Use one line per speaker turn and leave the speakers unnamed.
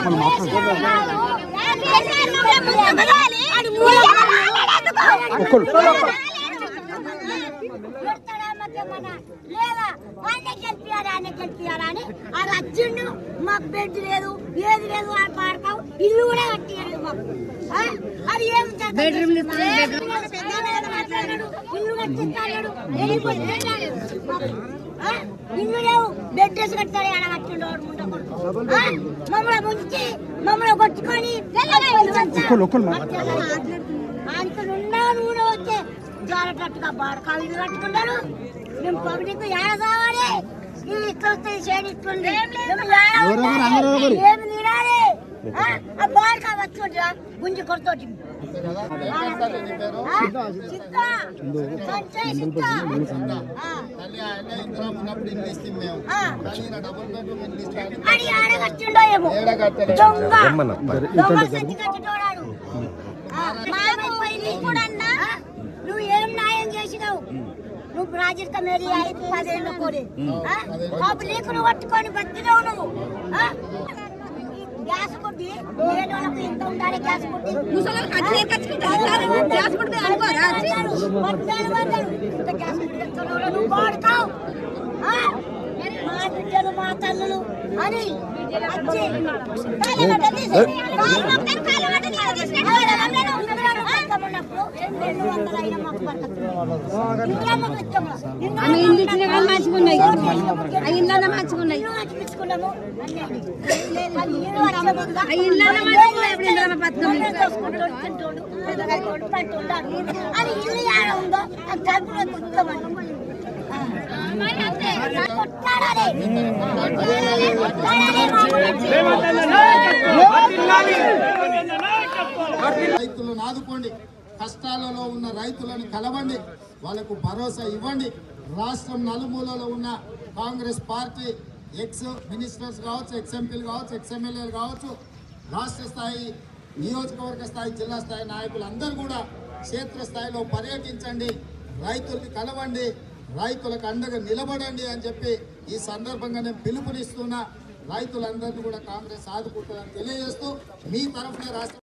అది వచ్చిండు మాకు బెడ్ లేదు ఏది లేదు అని పాడతాం ఇల్లు కూడా కట్టియాలి మాకు ఆ? అది ఏం బెడ్రూమ్ ఇల్లు కట్టిస్తాడు ఇల్లు లేవు బెడ్ వేసి కట్టాడు ఆడ కట్టిండు వాడు ముండ కొడుకు. ఆ? మమ్మల్ని ముంచి మమ్మల్ని కొట్టుకొని అంతనున్నా నూనె వచ్చే జారటట్టుగా బాడకా ఇల్లు కట్టుకున్నాడు మేము పబ్లిక్ ఏడ కావాలి ఇది ఇట్లా వస్తే చేడు ఇట్లుంది మేము ఏడ ఉండాలి? ఏమి తినాలి ఆ? ఆ బాడకా వచ్చుండ్రా గుంజి కొడుతోటి చిత్తా సంచయ్ చిత్తా ఆ.
తల్లి ఆయన ఇందిరా ఉన్నప్పుడు ఇల్లు ఇస్తాం మేము
ఆ.
కానీ ఈయన డబుల్ బెడ్రూమ్ ఇల్లు ఇస్తాడు
అది ఆడ కట్టిండో ఏమో
ఏడ కట్టలేదు.
దొంగ దొంగ సంచి కట్టిటోడాడు నువ్వు ఏం న్యాయం చేసినావు నువ్వు ప్రాజెక్ట్ మేరీ ఐదు పదేళ్ళు కోరి పబ్లిక్ ను పట్టుకొని బతికినావు నువ్వు ఆ? గ్యాస్ బుడ్డి లేనోళ్ళకు ఎంత ఉండాలి గ్యాస్ బుడ్డి గ్యాస్ బుడ్డి అనుకోరా పద్నాలుగు వందలు ఇంత గ్యాస్ బుడ్డి ఎత్తుకున్నావు నువ్వు వాడుతావు ఆ? మా బిడ్డలు మా తల్లులు అని వచ్చి కాళ్ళగడ్డ తీసి, కాళ్ళగడ్డ, కాళ్ళగడ్డ తీసి, కాళ్ళగడ్డ ఉన్నప్పుడు రెండు వందలు అయినా మాకు పట్టదు. ఇంకేమో ఇష్టమా? నిన్ను
ఆమె ఇల్లు ఇచ్చిన కానీ మంచిగున్నాయి ఆ ఇళ్ళన్నా మంచిగున్నాయి
ఇల్లు కట్టించుకున్నాము అన్నీ అది. అది ఇల్లు వచ్చే ముందు
ఆ ఇళ్ళన్నా మంచిగున్నాయి ఇప్పుడు ఇంద్రమ్మ పథకం
అన్నం చేసుకుంటాడు, తింటాడు, పెద్దగాడు, పట్టుంటాడు. అది ఇల్లు ఏడ ఉందో అది తలుపులో దుఃఖమని. ఆ. కొట్టాడాలి. కొట్టాడాలి, కొట్టాడాలి,
రైతులను ఆదుకోండి కష్టాలలో ఉన్న రైతులను కలవండి వాళ్ళకు భరోసా ఇవ్వండి రాష్ట్రం నలుమూలలో ఉన్న కాంగ్రెస్ పార్టీ ఎక్స్ మినిస్టర్స్ కావచ్చు ఎక్స్ ఎంపీలు కావచ్చు ఎక్స్ ఎమ్మెల్యేలు కావచ్చు రాష్ట్ర స్థాయి నియోజకవర్గ స్థాయి జిల్లా స్థాయి నాయకులు అందరూ కూడా క్షేత్ర స్థాయిలో పర్యటించండి రైతుల్ని కలవండి రైతులకు అండగా నిలబడండి అని చెప్పి ఈ సందర్భంగా నేను పిలుపునిస్తున్నా రైతులందరినీ కూడా కాంగ్రెస్ ఆదుకుంటుందని తెలియజేస్తూ మీ తరఫున రాష్ట్ర